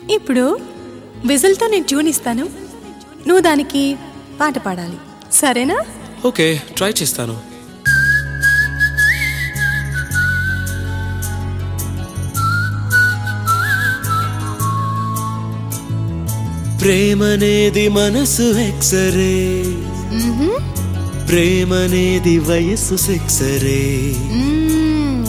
ఇప్పుడు విజిల్తో నేను ట్యూన్ ఇస్తాను నువ్వు దానికి పాట పాడాలి సరేనా ఓకే ట్రై చేస్తాను ప్రేమనేది మనసు ఎక్సరే ప్రేమనేది వయస్సు సెక్సరే మ్మ్.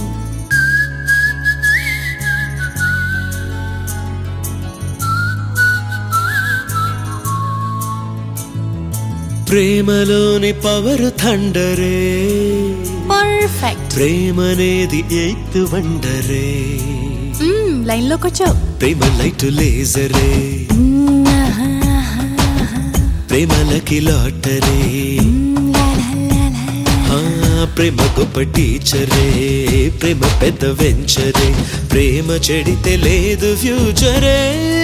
ప్రేమలోని పవరు థండరే పర్ఫెక్ట్ ప్రేమనేది ఎయిత్ వండరే మ్మ్, లైన్లోకి వచ్చావు ప్రేమ లైట్ లేజరే మ్మ్, ఆహా, ఆహా, ఆహా. ప్రేమలకి లాటరే మ్మ్, లా, లా, లా, లా. ఆ, ప్రేమ గొప్ప టీచరే ప్రేమ పెద్ద వెంచరే ప్రేమ చెడితే లేదు ఫ్యూచరే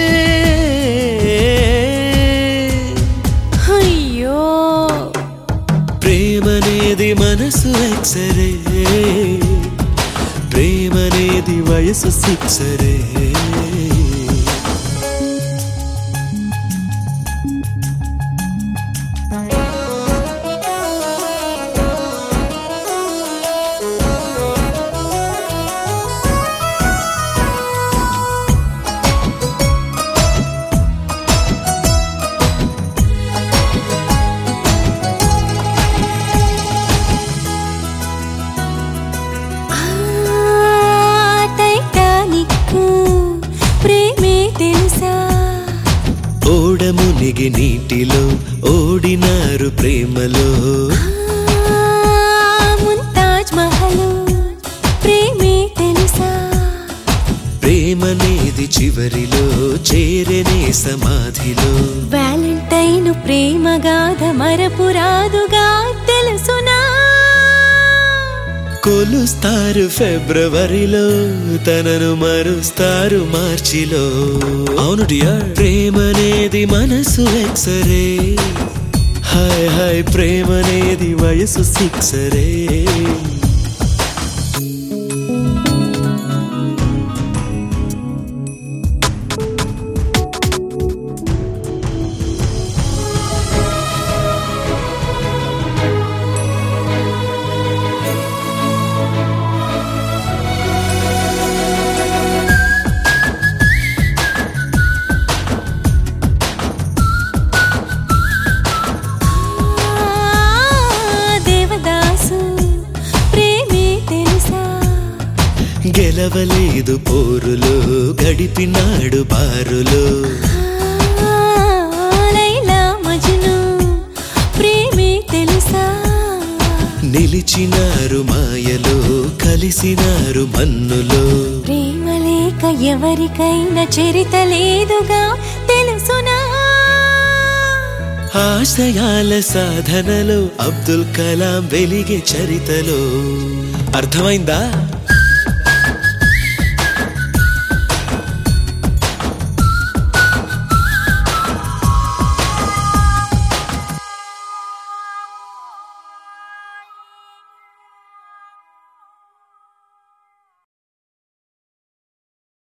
అయ్యో ప్రేమనేది మనసు ఎక్సరే ప్రేమనేది వయసు సిక్సరే ఆ, టైటానిక్ ప్రేమే తెలుసా ఓడ మునిగి నీటిలో ఓడినారు ప్రేమలో ఆ, ముంతాజ్ మహల్ ప్రేమే తెలుసా ప్రేమనేది చివరిలో చేరనే సమాధిలో వ్యాలంటైన్ ప్రేమగాథ మరపురాదుగా తెలుసునా కొలుస్తారు ఫిబ్రవరిలో తనను మరుస్తారు మార్చిలో అవును డియర్ ప్రేమనేది మనసు ఎక్సరే హాయ్ హాయ్ ప్రేమనేది వయసు సిక్సరే ఆ, దేవదాసు ప్రేమే తెలుసా గెలవలేదు పోరులో గడిపినాడు బారులో ఆ, లైలా మజ్ను ప్రేమే తెలుసా నిలిచినారు మాయలో కలిసినారు మన్నులో ప్రేమ లేక ఎవరికైనా చరిత లేదుగా తెలుసునా ఆశయాల సాధనలో అబ్దుల్ కలాం వెలిగే చరితలో అర్థమైందా